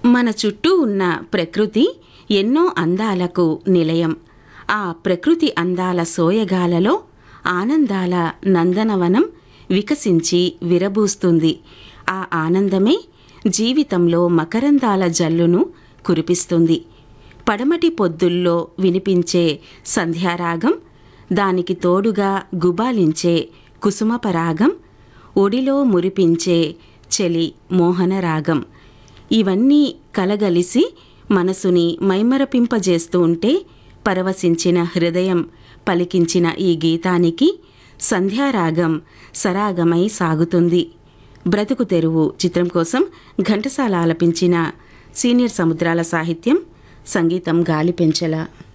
మన చుట్టూ ఉన్న ప్రకృతి ఎన్నో అందాలకు నిలయం ఆ ప్రకృతి అందాల సోయగాలలో ఆనందాల నందనవనం వికసించి విరబూస్తుంది ఆ ఆనందమే జీవితంలో మకరందాల జల్లును కురిపిస్తుంది పడమటి పొద్దుల్లో వినిపించే సంధ్యారాగం దానికి తోడుగా గుబాలించే కుసుమపరాగం ఒడిలో మురిపించే చెలి మోహనరాగం ఇవన్నీ కలగలిసి మనసుని మైమరపింపజేస్తూ ఉంటే పరవశించిన హృదయం పలికించిన ఈ గీతానికి సంధ్యారాగం సరాగమై సాగుతుంది బ్రతుకు తెరువు చిత్రం కోసం ఘంటసాల ఆలపించిన సీనియర్ సముద్రాల సాహిత్యం సంగీతం గాలి పెంచల